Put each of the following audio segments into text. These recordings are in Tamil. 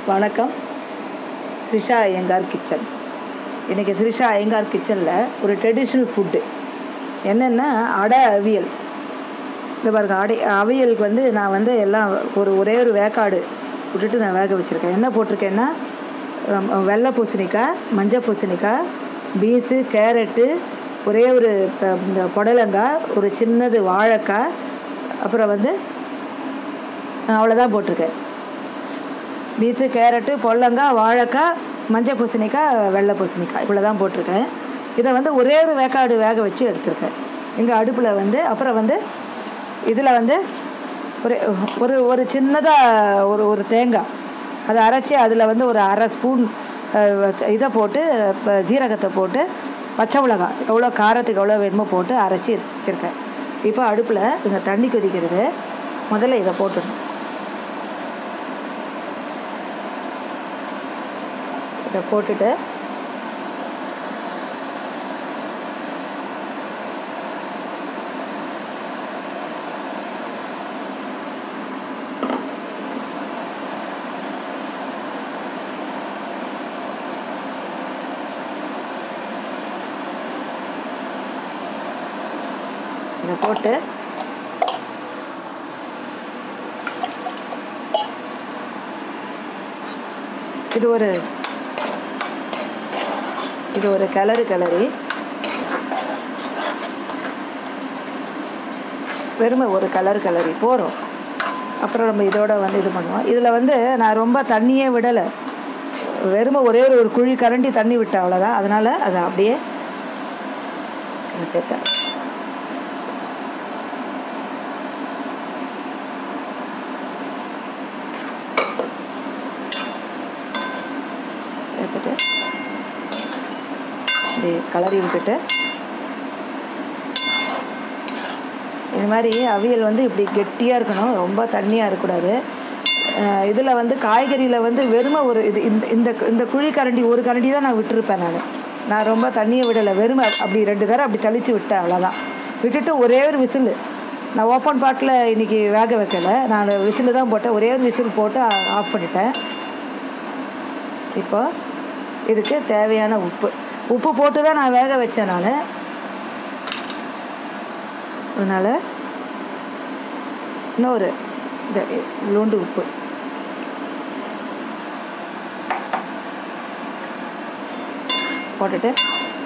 வணக்கம் த்ரிஷா ஐயங்கார் கிச்சன் இன்றைக்கி த்ரிஷா ஐயங்கார் கிச்சனில் ஒரு ட்ரெடிஷ்னல் ஃபுட்டு என்னென்னா அடை அவியல் இந்த பாருங்க அடை அவியலுக்கு வந்து நான் வந்து எல்லாம் ஒரு ஒரே ஒரு வேக்காடு விட்டுட்டு நான் வேக வச்சுருக்கேன் என்ன போட்டிருக்கேன்னா ஹம், வெள்ளை பூசணிக்காய் மஞ்சள் பூசணிக்காய் பீன்ஸு கேரட்டு ஒரே ஒரு ப- இந்த புடலங்காய் ஒரு சின்னது வாழைக்காய் அப்புறம் வந்து அவ்வளோதான் போட்டிருக்கேன் பீன்ஸு கேரட்டு பொல்லங்காய் வாழைக்காய் மஞ்சள் பூசணிக்காய் வெள்ளை பூசணிக்காய் இவ்வளோ தான் போட்டிருக்கேன் இதை வந்து ஒரே ஒரு வேக்காடு வேக வச்சு எடுத்திருக்கேன் எங்கள் அடுப்பில் வந்து அப்புறம் வந்து இதில் வந்து ஒரு ஒரு ஒரு சின்னதாக ஒரு ஒரு தேங்காய் அதை அரைச்சி அதில் வந்து ஒரு அரை ஸ்பூன் அஹ், இதை போட்டு இப்போ ஜீரகத்தை போட்டு பச்சை மிளகாய் எவ்வளோ காரத்துக்கு எவ்வளோ வேணுமோ போட்டு அரைச்சி வச்சுருக்கேன் இப்போ அடுப்பில் இந்த தண்ணி கொதிக்கிறது முதல்ல இதை போட்டுடணும் இதை போட்டுட்டு இதை போட்டு இது ஒரு இது ஒரு கலரு கலரி வெறுமை ஒரு கலர் கலரி போகிறோம் அப்புறம் நம்ம இதோட வந்து இது பண்ணுவோம் இதில் வந்து நான் ரொம்ப தண்ணியே விடலை வெறுமை ஒரே ஒரு ஒரு குழி கரண்டி தண்ணி விட்டேன் அவ்வளோதான் அதனால் அதை அப்படியே இதை சேர்த்தேன் சேர்த்துட்டு இப்படி கலரி விட்டுட்டு இது மாதிரி அவியல் வந்து இப்படி கெட்டியாக இருக்கணும் ரொம்ப தண்ணியாக இருக்கக்கூடாது இதில் வந்து காய்கறியில் வந்து வெறுமை ஒரு இது இந்த இந்த இந்த குழி கரண்டி ஒரு கரண்டி தான் நான் விட்டுருப்பேன் நான் நான் ரொம்ப தண்ணியை விடலை வெறுமை அப்படி ரெண்டு தரம் அப்படி தெளித்து விட்டேன் அவ்வளோதான் விட்டுட்டு ஒரே ஒரு விசில் நான் ஓப்பன் பாட்டில் இன்றைக்கி வேக வைக்கலை நான் விசில் தான் போட்டேன் ஒரே ஒரு விசில் போட்டு ஆஃப் பண்ணிட்டேன் இப்போ இதுக்கு தேவையான உப்பு உப்பு போட்டு தான் நான் வேக வச்சேன் நான் அதனால் இன்னொரு இந்த லூண்டு உப்பு போட்டுட்டு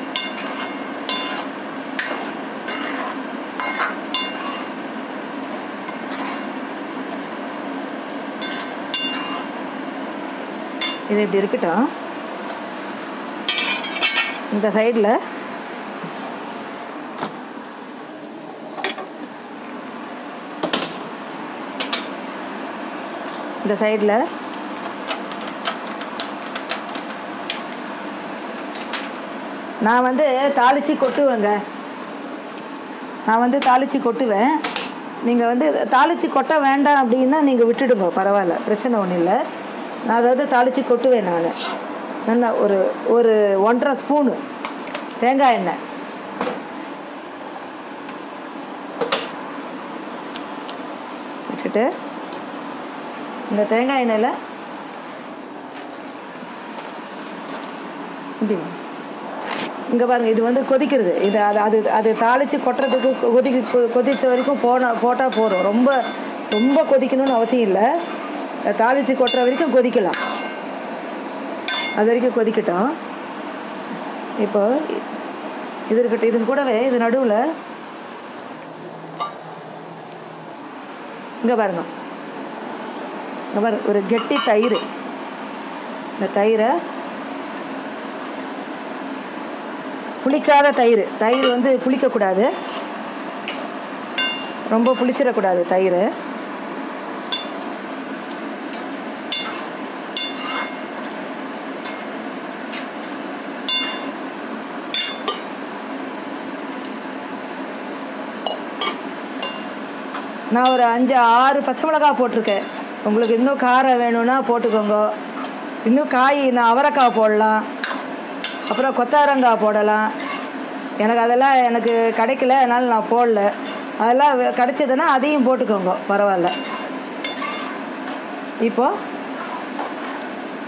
இது இப்படி இருக்கட்டும் இந்த சைடில் இந்த சைடில் நான் வந்து தாளித்து கொட்டுவேங்க நான் வந்து தாளித்து கொட்டுவேன் நீங்கள் வந்து தாளித்து கொட்ட வேண்டாம் அப்படின்னா நீங்கள் விட்டுடுங்க பரவாயில்ல பிரச்சனை ஒன்றும் இல்லை நான் அதாவது தாளித்து கொட்டுவேன் நான் நல்லா ஒரு ஒரு ஒன்றரை ஸ்பூனு தேங்காய் எண்ணெய் விட்டுட்டு இந்த தேங்காய் எண்ணெயில் இப்படி இங்கே பாருங்க இது வந்து கொதிக்கிறது இது அது அது அது தாளித்து கொட்டுறதுக்கு கொதிக்க கொ- கொதிச்ச வரைக்கும் போனால் போட்டால் போதும் ரொம்ப ரொம்ப கொதிக்கணும்னு அவசியம் இல்லை தாளித்து கொட்டுற வரைக்கும் கொதிக்கலாம் அது வரைக்கும் கொதிக்கட்டும் இப்போ இது இருக்கட்டும் இது கூடவே இது நடுவில் இங்கே பாருங்க இங்கே பாருங்க ஒரு கெட்டி தயிர் இந்த தயிரை புளிக்காத தயிர் தயிர் வந்து புளிக்கக்கூடாது ரொம்ப புளிச்சிடக்கூடாது தயிர் நான் ஒரு அஞ்சு ஆறு பச்சை மிளகாய் போட்டிருக்கேன் உங்களுக்கு இன்னும் காரம் வேணும்னா போட்டுக்கோங்க இன்னும் காய் நான் அவரைக்காய் போடலாம் அப்புறம் கொத்தவரங்காய் போடலாம் எனக்கு அதெல்லாம் எனக்கு கிடைக்கல அதனால் நான் போடல அதெல்லாம் வே- கிடைச்சதுன்னா அதையும் போட்டுக்கோங்க பரவாயில்ல இப்போ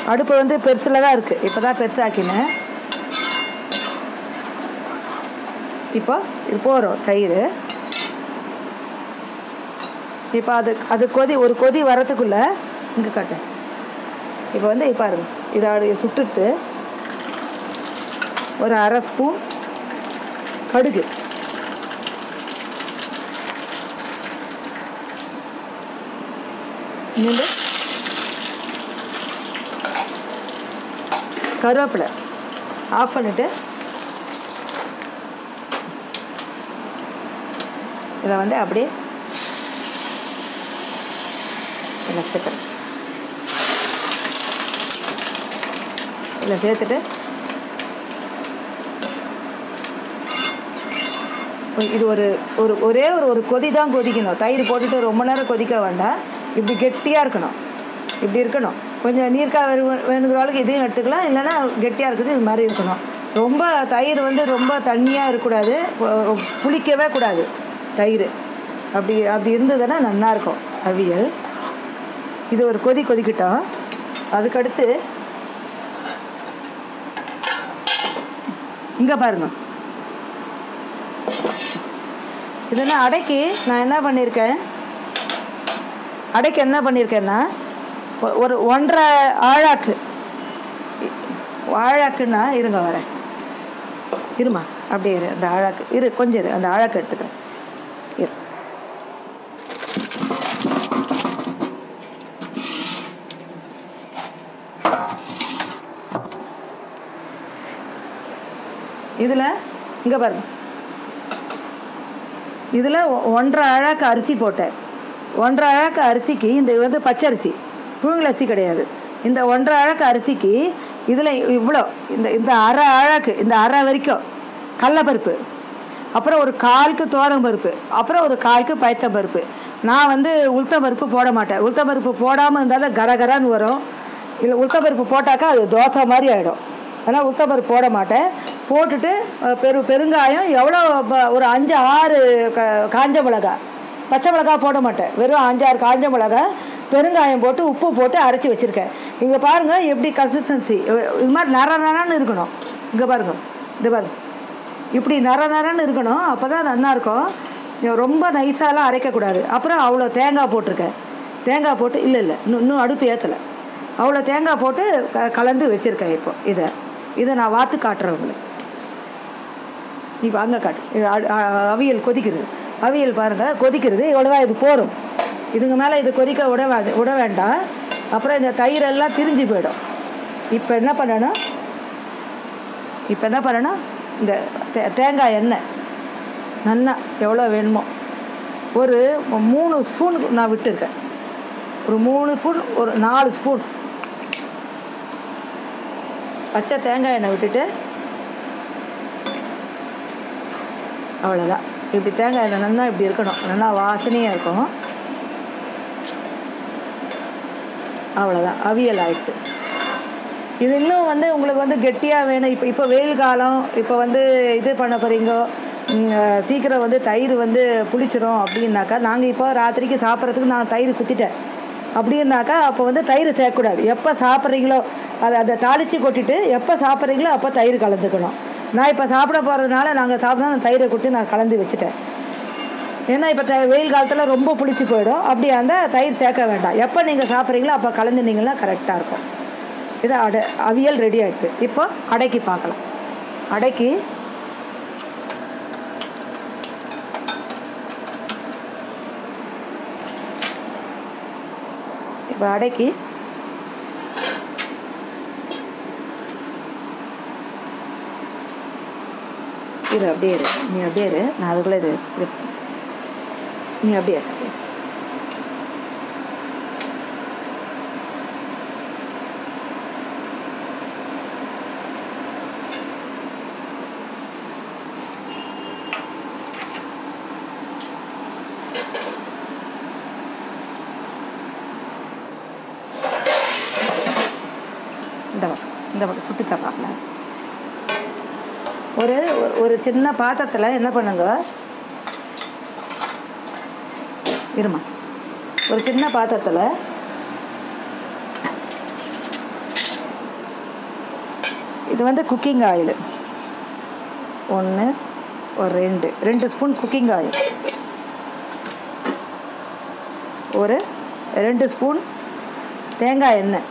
அடுப்பு வந்து பெருசில் தான் இருக்குது இப்போ தான் பெருசாக்கினேன் இப்போ இது போகிறோம் தயிர் இப்போ அது அது கொதி ஒரு கொதி வரத்துக்குள்ளே இங்கே காட்டு இப்போ வந்து இப்போ பாருங்க இதை அப்படியே சுட்டுட்டு ஒரு அரை ஸ்பூன் கடுகு இன்னொன்று கருவேப்பிலை ஆஃப் பண்ணிவிட்டு இதை வந்து அப்படியே இதில் சேர்த்துறேன் இதில் சேர்த்துட்டு இது ஒரு ஒரு ஒரே ஒரு ஒரு கொதி தான் கொதிக்கணும் தயிர் போட்டுட்டு ரொம்ப நேரம் கொதிக்க வேண்டாம் இப்படி கெட்டியாக இருக்கணும் இப்படி இருக்கணும் கொஞ்சம் நீர்க்காய் வேறு வேணுங்கிற அளவுக்கு இதையும் எடுத்துக்கலாம் இல்லைன்னா கெட்டியாக இருக்குது இது மாதிரி இருக்கணும் ரொம்ப தயிர் வந்து ரொம்ப தண்ணியாக இருக்கக்கூடாது பொ- புளிக்கவே கூடாது தயிர் அப்படி அப்படி இருந்ததுன்னா நல்லாயிருக்கும் அவியல் இது ஒரு கொதி கொதிக்கிட்டோம் அதுக்கடுத்து இங்கே பாருங்க இதெல்லாம் அடைக்கி நான் என்ன பண்ணியிருக்கேன் அடைக்கு என்ன பண்ணியிருக்கேன்னா ஒ- ஒரு ஒன்றரை ஆழாக்கு ஆழாக்குன்னா இருங்க வரேன் இருமா அப்படியே இரு அந்த ஆழாக்கு இரு கொஞ்சம் இரு அந்த ஆழாக்கு எடுத்துக்கிறேன் இரு இதில் இங்கே பாருங்க இதில் ஒன்றரை அழாக்கு அரிசி போட்டேன் ஒன்றரை அழாக்கு அரிசிக்கு இந்த இது வந்து பச்சரிசி புழுங்கல் அரிசி கிடையாது இந்த ஒன்றரை அழாக்கு அரிசிக்கு இதில் இவ்வளோ இந்த இந்த அரை அழாக்கு இந்த அரை வரைக்கும் கடலப்பருப்பு அப்புறம் ஒரு காலுக்கு தோரம் பருப்பு அப்புறம் ஒரு காலுக்கு பயத்தம் பருப்பு நான் வந்து உளுத்தம் பருப்பு போட மாட்டேன் உளுத்தம் பருப்பு போடாமல் இருந்தால் தான் கரகரான்னு வரும் இல்லை உளுத்தம் பருப்பு போட்டாக்கா அது தோசை மாதிரி ஆகிடும் அதனால் உளுத்தம் பருப்பு போட மாட்டேன் போட்டுட்டு அஹ், பெரு பெருங்காயம் எவ்வளோ ப- ஒரு அஞ்சு ஆறு க காஞ்ச மிளகா பச்சை மிளகா போட மாட்டேன் வெறும் அஞ்சாறு காஞ்ச மிளகா பெருங்காயம் போட்டு உப்பு போட்டு அரைச்சி வச்சுருக்கேன் இங்கே பாருங்கள் எப்படி கன்சிஸ்டன்சி இது மாதிரி நர நரன்னு இருக்கணும் இங்கே பாருங்க இது பாருங்க இப்படி நர நரன்னு இருக்கணும் அப்போ தான் நல்லா இருக்கும் இது ரொம்ப நைஸாலாம் அரைக்கக்கூடாது அப்புறம் அவ்வளோ தேங்காய் போட்டிருக்கேன் தேங்காய் போட்டு இல்லை இல்லை இன்னும் இன்னும் அடுப்பு ஏற்றலை அவ்வளோ தேங்காய் போட்டு க கலந்து வச்சுருக்கேன் இப்போ இதை இதை நான் வாத்து காட்டுறேன் உங்களுக்கு இப்போ அங்கே காட்டு இது அ- அ- அவியல் கொதிக்கிறது அவியல் பாருங்கள் கொதிக்கிறது இவ்வளோதான் இது போரும் இதுக்கு மேலே இது கொதிக்க விட வே- விட வேண்டாம் அப்புறம் இந்த தயிர் எல்லாம் திரிஞ்சு போயிடும் இப்போ என்ன பண்ணணும் இப்போ என்ன பண்ணணும் இந்த தே- தேங்காய் எண்ணெய் நல்லா எவ்வளோ வேணுமோ ஒரு மூணு ஸ்பூன் நான் விட்டுருக்கேன் ஒரு மூணு ஸ்பூன் ஒரு நாலு ஸ்பூன் பச்சை தேங்காய் எண்ணெய் விட்டுட்டு அவ்வளோதான் இப்படி தேங்காய் எண்ணெய் நல்லா இப்படி இருக்கணும் நல்லா வாசனையாக இருக்கும் அவ்வளோதான் அவியல் ஆயிடுத்து இது இன்னும் வந்து உங்களுக்கு வந்து கெட்டியாக வேணும் இப்போ இப்போ வெயில் காலம் இப்போ வந்து இது பண்ண போகிறீங்க சீக்கிரம் வந்து தயிர் வந்து புளிச்சிரும் அப்படின்னாக்கா நாங்கள் இப்போ ராத்திரிக்கு சாப்பிட்றதுக்கு நான் தயிர் குத்திட்டேன் அப்படின்னாக்கா அப்போ வந்து தயிர் சேர்க்கக்கூடாது எப்போ சாப்பிட்றீங்களோ அதை அதை தாளித்து கொட்டிட்டு எப்போ சாப்பிட்றீங்களோ அப்போ தயிர் கலந்துக்கணும் நான் இப்போ சாப்பிட போகிறதுனால நாங்கள் சாப்பிட்டா அந்த தயிரை கொட்டி நான் கலந்து வச்சுட்டேன் ஏன்னா இப்போ த வெயில் காலத்தில் ரொம்ப புளிச்சு போயிடும் அப்படியா இருந்தால் தயிர் சேர்க்க வேண்டாம் எப்போ நீங்கள் சாப்பிட்றீங்களோ அப்போ கலந்துனீங்கன்னா கரெக்டாக இருக்கும் இது அடை அவியல் ரெடி ஆகிட்டு இப்போ அடைக்கி பார்க்கலாம் அடைக்கி இப்போ அடைக்கி இரு அப்படியே இரு நீ அப்படியே இரு நான் அதுக்குள்ளே இது இது நீ அப்படியே இரு, அப்படியே இரு. இந்த பக்கம் இந்த பக்கம் சுட்டு தர்றாங்களா ஒரு ஒரு- ஒரு சின்ன பாத்திரத்தில் என்ன பண்ணுங்க இருமா ஒரு சின்ன பாத்திரத்தில் இது வந்து குக்கிங் ஆயில் ஒன்று ஒரு ரெண்டு ரெண்டு ஸ்பூன் குக்கிங் ஆயில் ஒரு ரெண்டு ஸ்பூன் தேங்காய் எண்ணெய்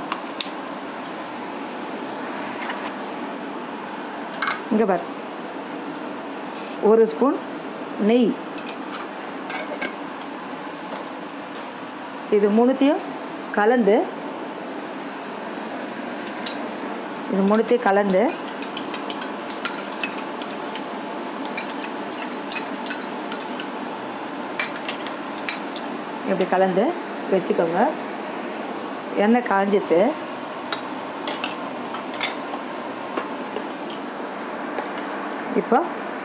இங்கே பாரு ஒரு ஸ்பூன் நெய் இது மூணுத்தையும் கலந்து இது மூணுத்தையும் கலந்து இப்படி கலந்து வச்சுக்கோங்க எண்ணெய் காஞ்சிட்டு இப்போ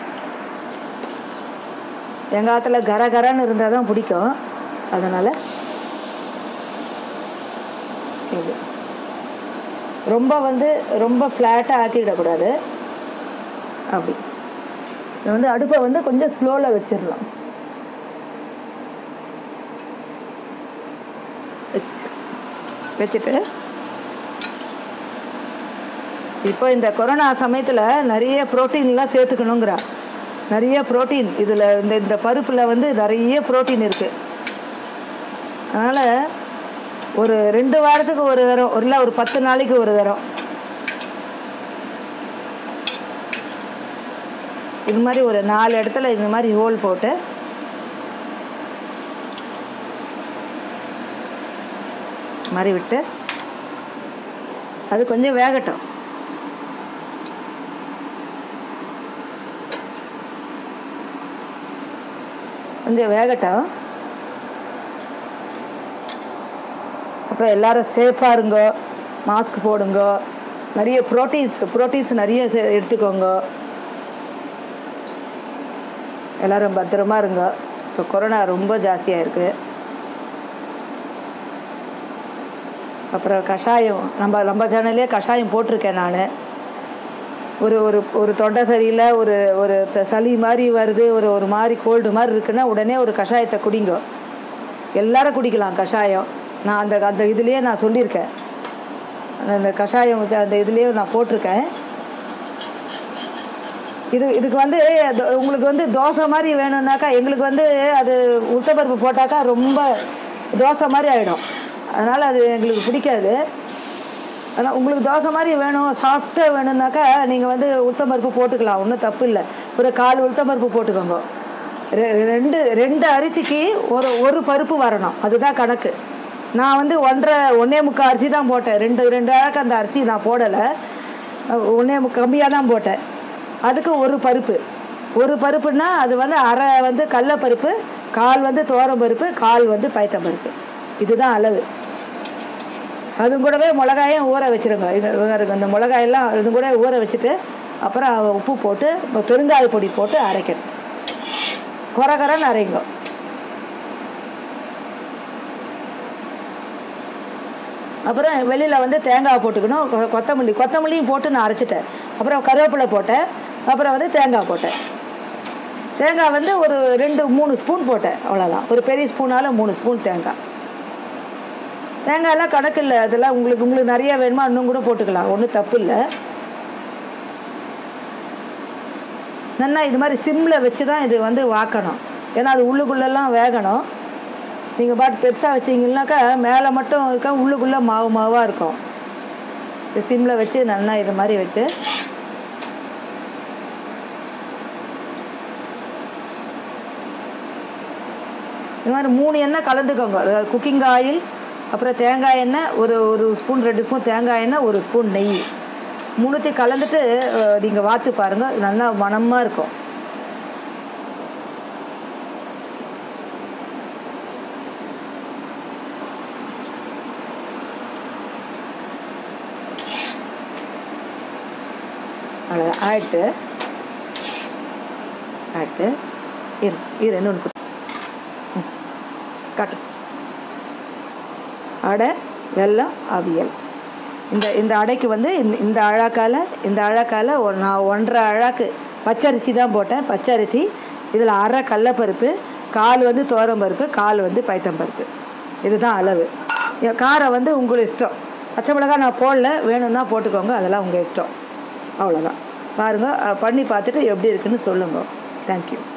எங்கள் ஆற்றுல கர கரன்னு இருந்தால் தான் பிடிக்கும் அதனால் இது ரொம்ப வந்து ரொம்ப ஃப்ளாட்டாக ஆக்கிடக்கூடாது அப்படி இது வந்து அடுப்பை வந்து கொஞ்சம் ஸ்லோவில் வச்சிடலாம் வச்சுட்டு இப்போ இந்த கொரோனா சமயத்தில் நிறைய ப்ரோட்டீன்லாம் சேர்த்துக்கணுங்கிறா நிறைய ப்ரோட்டீன் இதில் இந்த இந்த பருப்பில் வந்து நிறைய ப்ரோட்டீன் இருக்குது அதனால் ஒரு ரெண்டு வாரத்துக்கு ஒரு தரம் ஒரு இல்லை ஒரு பத்து நாளைக்கு ஒரு தரம் இது மாதிரி ஒரு நாலு இடத்துல இந்த மாதிரி ஹோல் போட்டு மாதிரி விட்டு அது கொஞ்சம் வேகட்டும் கொஞ்சம் வேகட்டும் அப்புறம் எல்லாரும் சேஃபாக இருங்கோ மாஸ்க் போடுங்க நிறைய ப்ரோட்டீன்ஸ் ப்ரோட்டீன்ஸ் நிறைய சே- எடுத்துக்கோங்க எல்லாரும் பத்திரமா இருங்க இப்போ கொரோனா ரொம்ப ஜாஸ்தியாக இருக்குது அப்புறம் கஷாயம் நம்ம நம்ம சேனல்லே கஷாயம் போட்டிருக்கேன் நான் ஒரு ஒரு ஒரு தொண்டை சரியில்லை ஒரு ஒரு த- சளி மாதிரி வருது ஒரு ஒரு மாதிரி கோல்டு மாதிரி இருக்குன்னா உடனே ஒரு கஷாயத்தை குடிங்க எல்லாரும் குடிக்கலாம் கஷாயம் நான் அந்த அந்த இதுலேயே நான் சொல்லியிருக்கேன் அந்த அந்த கஷாயம் வச்சு அந்த இதுலேயே நான் போட்டிருக்கேன் இது இதுக்கு வந்து அது- உங்களுக்கு வந்து தோசை மாதிரி வேணும்னாக்கா எங்களுக்கு வந்து அது உளுத்தப்பருப்பு போட்டாக்கா ரொம்ப தோசை மாதிரி ஆகிடும் அதனால் அது எங்களுக்கு பிடிக்காது ஆனால் உங்களுக்கு தோசை மாதிரி வேணும் சாஃப்டாக வேணும்னாக்கா நீங்கள் வந்து உளுத்தம்பருப்பு போட்டுக்கலாம் ஒன்றும் தப்பு இல்லை ஒரு கால் உளுத்தம்பருப்பு போட்டுக்கோங்க ரெ- ரெண்டு ரெண்டு அரிசிக்கு ஒரு ஒரு பருப்பு வரணும் அதுதான் கணக்கு நான் வந்து ஒன்றரை ஒன்றே முக்கால் அரிசி தான் போட்டேன் ரெண்டு ரெண்டு அழகு அந்த அரிசி நான் போடலை ஒன்றே முக்க கம்மியாக தான் போட்டேன் அதுக்கு ஒரு பருப்பு ஒரு பருப்புன்னா அது வந்து அரை வந்து கடலப்பருப்பு கால் வந்து துவரம் பருப்பு கால் வந்து பயத்தம் பருப்பு இதுதான் அளவு அது கூடவே மிளகாயும் ஊற வச்சிருங்க இது பாருங்க, இந்த மிளகாயெல்லாம் இது கூட ஊற வச்சுட்டு அப்புறம் உப்பு போட்டு இப்போ பெருங்காய பொடி போட்டு அரைக்கணும் குறை குறைன்னு அரைங்க அப்புறம் வெளியில் வந்து தேங்காய் போட்டுக்கணும் கொ- கொத்தமல்லி கொத்தமல்லியும் போட்டு நான் அரைச்சிட்டேன் அப்புறம் கருவேப்பிலை போட்டேன் அப்புறம் வந்து தேங்காய் போட்டேன் தேங்காய் வந்து ஒரு ரெண்டு மூணு ஸ்பூன் போட்டேன் அவ்வளோதான் ஒரு பெரிய ஸ்பூனால் மூணு ஸ்பூன் தேங்காய் தேங்காயெல்லாம் கணக்கு இல்லை அதெல்லாம் உங்களுக்கு உங்களுக்கு நிறைய வேணுமா இன்னும் கூட போட்டுக்கலாம் ஒன்றும் தப்பு இல்லை நல்லா இது மாதிரி சிம்மில் வச்சு தான் இது வந்து வாக்கணும் ஏன்னா அது உள்ளுக்குள்ளெல்லாம் வேகணும் நீங்கள் பாட்டு பெருசாக வச்சிங்கனாக்கா மேலே மட்டும் இருக்க உள்ளுக்குள்ளே மாவு மாவாக இருக்கும் இது சிம்மில் வச்சு நல்லா இது மாதிரி வச்சு இது மாதிரி மூணு எண்ணெய் கலந்துக்கோங்க அதாவது குக்கிங் ஆயில் அப்புறம் தேங்காய் எண்ணெய் ஒரு ஒரு ஸ்பூன் ரெண்டு ஸ்பூன் தேங்காய் எண்ணெய் ஒரு ஸ்பூன் நெய் மூணுத்தையும் கலந்துட்டு நீங்கள் வாத்து பாருங்கள் நல்லா மணமாக இருக்கும் அவ்வளோ ஆயிட்டு ஆயிட்டு இரு இரு இன்னொன்று காட்டு அடை வெல்லம் அவியல் இந்த இந்த அடைக்கு வந்து இந்த இந்த அழாக்கால் இந்த அழாக்கால் ஒரு நான் ஒன்றரை அழாக்கு பச்சரிசி தான் போட்டேன் பச்சரிசி இதில் அரை கடலப்பருப்பு கால் வந்து பருப்பு கால் வந்து பைத்தம்பருப்பு இதுதான் அளவு எ- காரம் வந்து உங்களுக்கு இஷ்டம் பச்சை மிளகாய் நான் போடல வேணும்னா போட்டுக்கோங்க அதெல்லாம் உங்கள் இஷ்டம் அவ்வளோதான் பாருங்கள் பண்ணி பார்த்துட்டு எப்படி இருக்குன்னு சொல்லுங்கள் தேங்க்யூ